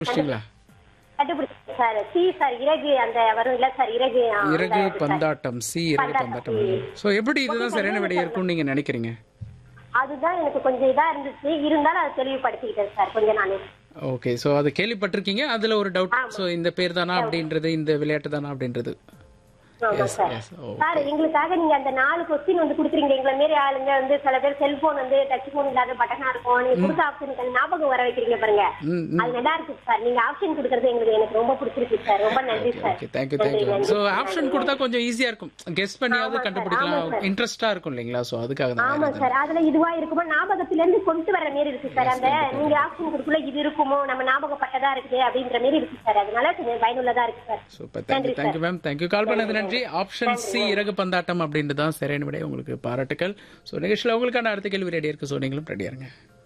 முடிச்சிங்களா கண்டுபிடிச்சேன் sir C sir இறகு அந்த வரும் இல்ல சார் இறகு ஆ, அந்த இறகு இது சார். பந்தாட்டம் சி இறகு பந்தாட்டம், பந்தாட்டம் சோ எப்படி இதுதான் சரியான விடை இருக்கும்னு நீங்க நினைக்கிறீங்க அதுதான் எனக்கு கொஞ்சம் இதா இருந்துச்சு இருந்தாலும் அதை தெளிவுபடுத்திக்கிட்டேன் சார் கொஞ்சம் நானே ஓகே சோ அது கேள்விப்பட்டிருக்கீங்க அதுல ஒரு டவுட் சோ இந்த பேர் தானா அப்படின்றது இந்த விளையாட்டு தானா அப்படின்றது ஆமா yes sir yes oh sir எங்களுக்காக நீங்க அந்த நாலு கொஸ்டின் வந்து கொடுக்குறீங்க எங்களை மாரி ஆளுங்க வந்து சில பேர் செல்போன் வந்து டச் போன் இல்லாத பட்டனா இருக்கும் நீங்க கொடுத்த ஆப்ஷனுக்கு அந்த ஞாபகம் வர வைக்கிறீங்க பாருங்க ம் ம் அது நல்லா இருக்கு சார் நீங்க ஆப்ஷன் கொடுக்கறது எங்களுக்கு எனக்கு ரொம்ப பிடிச்சிருக்கு சார் ரொம்ப நன்றி sir okay thank you thank you so option கொடுத்தா கொஞ்சம் ஈஸியா இருக்கும் கெஸ் பண்ணியாவது கண்டுபிடிக்கலாம் இன்ட்ரெஸ்டா இருக்கும் இல்லைங்களா சோ அதுக்காக தான் ஆமா சார் அதுல இதுவா இருக்குமோ ஞாபகத்துல இருந்து கொண்டு வர மாரி இருக்கு சார் அந்த நீங்க ஆப்ஷன் கொடுக்கல இது இருக்குமோ நம்ம ஞாபகப்பட்டதா இருக்கு அப்படின்ற மாரி இருக்கு சார் அதனால கொஞ்சம் பயனுள்ளதா இருக்கு sir super thank you thank you ma'am thank you call பண்ணது நன்றி ஆப்ஷன் சி இறகு பந்தாட்டம் அப்படின்றது தான் சரியான விடை உங்களுக்கு பாராட்டுக்கள் ஸோ நிகழ்ச்சியில் உங்களுக்கான அடுத்த கேள்வி ரெடியா இருக்கு ஸோ நீங்களும் ரெடியா இருங்க